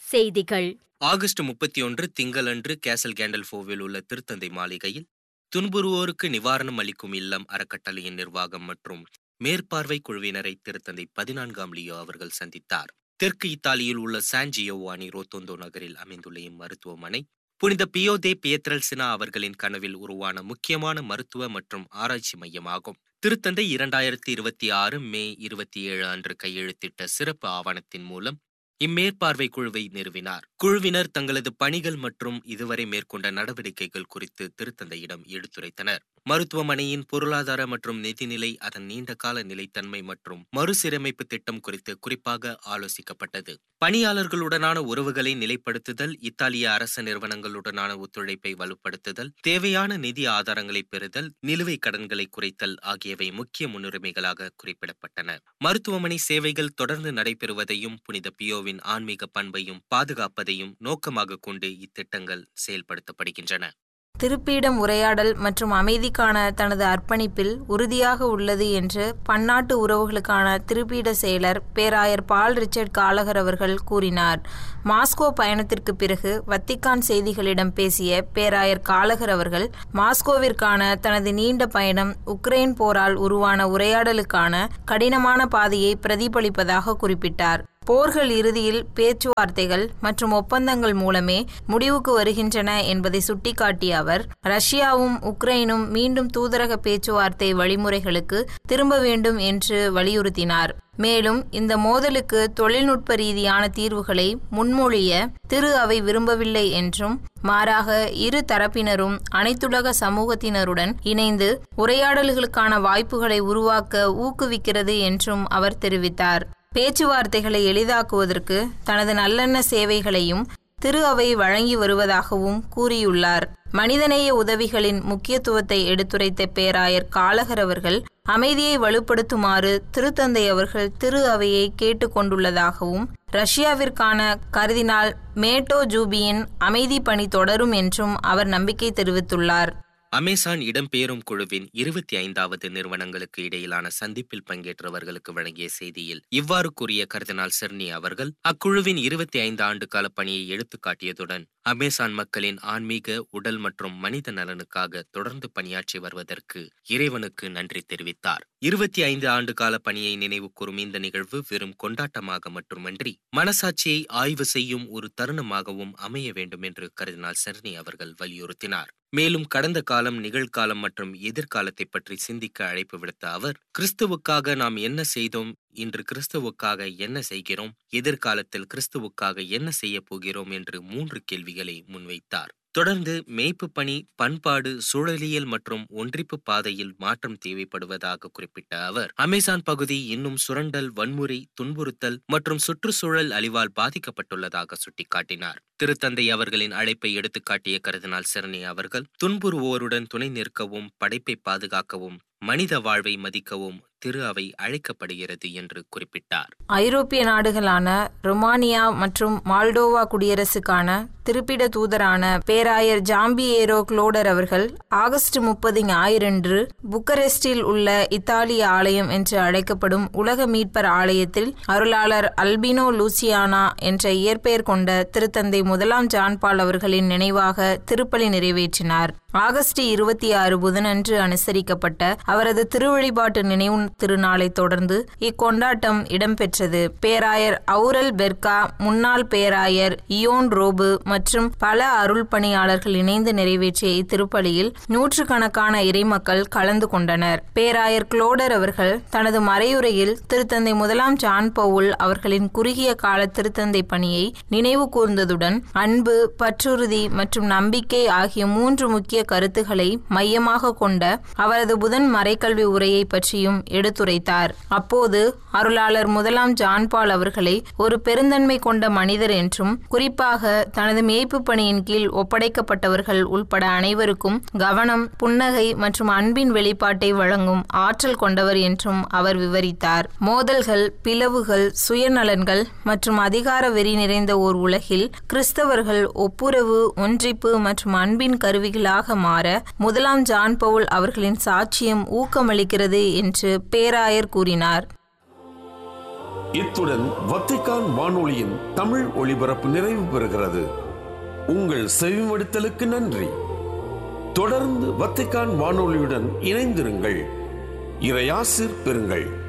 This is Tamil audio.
செய்திகள் ஆகஸ்ட் முப்பத்தி ஒன்று திங்களன்று கேசல் கேண்டல்ஃபோவில் உள்ள திருத்தந்தை மாளிகையில் துன்புறுவோருக்கு நிவாரணம் அளிக்கும் இல்லம் அறக்கட்டளையின் நிர்வாகம் மற்றும் மேற்பார்வை குழுவினரை திருத்தந்தை பதினான்காம் லியோ அவர்கள் சந்தித்தார் தெற்கு இத்தாலியில் உள்ள சான் ஜியோவானி ரோத்தோந்தோ நகரில் அமைந்துள்ள இம்மருத்துவமனை புனித பியோ தே பியத்ரல்சினா அவர்களின் கனவில் உருவான முக்கியமான மருத்துவ மற்றும் ஆராய்ச்சி மையமாகும் திருத்தந்தை இரண்டாயிரத்தி இருபத்தி ஆறு மே இருபத்தி ஏழு அன்று கையெழுத்திட்ட சிறப்பு ஆவணத்தின் மூலம் இம்மேற்பார்வை குழுவை நிறுவினார் குழுவினர் தங்களது பணிகள் மற்றும் இதுவரை மேற்கொண்ட நடவடிக்கைகள் குறித்து திருத்தந்தையிடம் எடுத்துரைத்தனர் மருத்துவமனையின் பொருளாதார மற்றும் நிதிநிலை அதன் நீண்டகால நிலைத்தன்மை மற்றும் மறுசீரமைப்பு திட்டம் குறித்து குறிப்பாக ஆலோசிக்கப்பட்டது பணியாளர்களுடனான உறவுகளை நிலைப்படுத்துதல் இத்தாலிய அரச நிறுவனங்களுடனான ஒத்துழைப்பை வலுப்படுத்துதல் தேவையான நிதி ஆதாரங்களை பெறுதல் நிலுவைக் கடன்களை குறைத்தல் ஆகியவை முக்கிய முன்னுரிமைகளாக குறிப்பிடப்பட்டன மருத்துவமனை சேவைகள் தொடர்ந்து நடைபெறுவதையும் புனித பியோவின் ஆன்மீக பண்பையும் பாதுகாப்பதையும் நோக்கமாக கொண்டு இத்திட்டங்கள் செயல்படுத்தப்படுகின்றன திருப்பீடம் உரையாடல் மற்றும் அமைதிக்கான தனது அர்ப்பணிப்பில் உறுதியாக உள்ளது என்று பன்னாட்டு உறவுகளுக்கான திருப்பீட செயலர் பேராயர் பால் ரிச்சர்ட் காலகர் அவர்கள் கூறினார் மாஸ்கோ பயணத்திற்கு பிறகு வத்திக்கான் செய்திகளிடம் பேசிய பேராயர் காலகர் அவர்கள் மாஸ்கோவிற்கான தனது நீண்ட பயணம் உக்ரைன் போரால் உருவான உரையாடலுக்கான கடினமான பாதையை பிரதிபலிப்பதாக குறிப்பிட்டார் போர்கள் இறுதியில் பேச்சுவார்த்தைகள் மற்றும் ஒப்பந்தங்கள் மூலமே முடிவுக்கு வருகின்றன என்பதை சுட்டிக்காட்டிய அவர் ரஷ்யாவும் உக்ரைனும் மீண்டும் தூதரக பேச்சுவார்த்தை வழிமுறைகளுக்கு திரும்ப வேண்டும் என்று வலியுறுத்தினார் மேலும் இந்த மோதலுக்கு தொழில்நுட்ப ரீதியான தீர்வுகளை முன்மொழிய திரு அவை விரும்பவில்லை என்றும் மாறாக இரு தரப்பினரும் அனைத்துலக சமூகத்தினருடன் இணைந்து உரையாடல்களுக்கான வாய்ப்புகளை உருவாக்க ஊக்குவிக்கிறது என்றும் அவர் தெரிவித்தார் பேச்சுவார்த்தைகளை எளிதாக்குவதற்கு தனது நல்லெண்ண சேவைகளையும் திரு அவை வழங்கி வருவதாகவும் கூறியுள்ளார் மனிதநேய உதவிகளின் முக்கியத்துவத்தை எடுத்துரைத்த பேராயர் காலகர் அவர்கள் அமைதியை வலுப்படுத்துமாறு திருத்தந்தை அவர்கள் திரு அவையை கேட்டுக்கொண்டுள்ளதாகவும் ரஷ்யாவிற்கான கருதினால் மேட்டோ ஜூபியின் அமைதி பணி தொடரும் என்றும் அவர் நம்பிக்கை தெரிவித்துள்ளார் அமேசான் இடம்பெயரும் குழுவின் இருபத்தி ஐந்தாவது நிறுவனங்களுக்கு இடையிலான சந்திப்பில் பங்கேற்றவர்களுக்கு வழங்கிய செய்தியில் இவ்வாறு கூறிய கர்தினால் செர்னி அவர்கள் அக்குழுவின் இருபத்தி ஐந்து ஆண்டு கால பணியை எடுத்துக்காட்டியதுடன் அமேசான் மக்களின் ஆன்மீக உடல் மற்றும் மனித நலனுக்காக தொடர்ந்து பணியாற்றி வருவதற்கு இறைவனுக்கு நன்றி தெரிவித்தார் இருபத்தி ஐந்து ஆண்டு கால பணியை நினைவு கூறும் இந்த நிகழ்வு வெறும் கொண்டாட்டமாக மட்டுமன்றி மனசாட்சியை ஆய்வு செய்யும் ஒரு தருணமாகவும் அமைய வேண்டும் என்று கருதினால் செர்னி அவர்கள் வலியுறுத்தினார் மேலும் கடந்த காலம் நிகழ்காலம் மற்றும் எதிர்காலத்தை பற்றி சிந்திக்க அழைப்பு விடுத்த அவர் கிறிஸ்துவுக்காக நாம் என்ன செய்தோம் இன்று கிறிஸ்துவுக்காக என்ன செய்கிறோம் எதிர்காலத்தில் கிறிஸ்துவுக்காக என்ன செய்ய போகிறோம் என்று மூன்று கேள்விகளை முன்வைத்தார் தொடர்ந்து மேய்ப்பு பணி பண்பாடு சூழலியல் மற்றும் ஒன்றிப்பு பாதையில் மாற்றம் தேவைப்படுவதாக குறிப்பிட்ட அவர் அமேசான் பகுதி இன்னும் சுரண்டல் வன்முறை துன்புறுத்தல் மற்றும் சுற்றுச்சூழல் அழிவால் பாதிக்கப்பட்டுள்ளதாக சுட்டிக்காட்டினார் திருத்தந்தை அவர்களின் அழைப்பை எடுத்துக்காட்டிய கருதினால் செர்னி அவர்கள் துன்புறுவோருடன் துணை நிற்கவும் படைப்பை பாதுகாக்கவும் மனித வாழ்வை மதிக்கவும் திரு அவை அழைக்கப்படுகிறது என்று குறிப்பிட்டார் ஐரோப்பிய நாடுகளான ரொமானியா மற்றும் மால்டோவா குடியரசுக்கான திருப்பிட தூதரான பேராயர் ஜாம்பியேரோ குளோடர் அவர்கள் ஆகஸ்ட் முப்பது ஞாயிறன்று புக்கரெஸ்டில் உள்ள இத்தாலிய ஆலயம் என்று அழைக்கப்படும் உலக மீட்பர் ஆலயத்தில் அருளாளர் அல்பினோ லூசியானா என்ற இயற்பெயர் கொண்ட திருத்தந்தை முதலாம் ஜான்பால் அவர்களின் நினைவாக திருப்பலி நிறைவேற்றினார் ஆகஸ்ட் இருபத்தி ஆறு புதனன்று அனுசரிக்கப்பட்ட அவரது திருவழிபாட்டு நினைவு திருநாளை தொடர்ந்து இக்கொண்டாட்டம் இடம்பெற்றது பேராயர் அவுரல் பெர்கா முன்னாள் பேராயர் இயோன் ரோபு மற்றும் பல அருள் பணியாளர்கள் இணைந்து நிறைவேற்றிய இத்திருப்பலியில் நூற்றுக்கணக்கான இறைமக்கள் கலந்து கொண்டனர் பேராயர் குளோடர் அவர்கள் தனது மறையுரையில் திருத்தந்தை முதலாம் ஜான் பவுல் அவர்களின் குறுகிய கால திருத்தந்தை பணியை நினைவு கூர்ந்ததுடன் அன்பு பற்றுறுதி மற்றும் நம்பிக்கை ஆகிய மூன்று முக்கிய கருத்துக்களை மையமாக கொண்ட அவரது புதன் மறைக்கல்வி உரையை பற்றியும் எடுத்துரைத்தார் அப்போது அருளாளர் முதலாம் ஜான்பால் அவர்களை ஒரு பெருந்தன்மை கொண்ட மனிதர் என்றும் குறிப்பாக தனது மேய்ப்பு பணியின் கீழ் ஒப்படைக்கப்பட்டவர்கள் உள்பட அனைவருக்கும் கவனம் புன்னகை மற்றும் அன்பின் வெளிப்பாட்டை வழங்கும் ஆற்றல் கொண்டவர் என்றும் அவர் விவரித்தார் மோதல்கள் பிளவுகள் சுயநலன்கள் மற்றும் அதிகார வெறி நிறைந்த ஓர் உலகில் கிறிஸ்தவர்கள் ஒப்புரவு ஒன்றிப்பு மற்றும் அன்பின் கருவிகளாக மாற முதலாம் ஜான் பவுல் அவர்களின் சாட்சியம் ஊக்கமளிக்கிறது என்று பேராயர் கூறினார் இத்துடன் வத்திக்கான் வானொலியின் தமிழ் ஒளிபரப்பு நிறைவு பெறுகிறது உங்கள் செவிமடுத்தலுக்கு நன்றி தொடர்ந்து வத்திக்கான் வானொலியுடன் இணைந்திருங்கள் இறையாசிர் பெறுங்கள்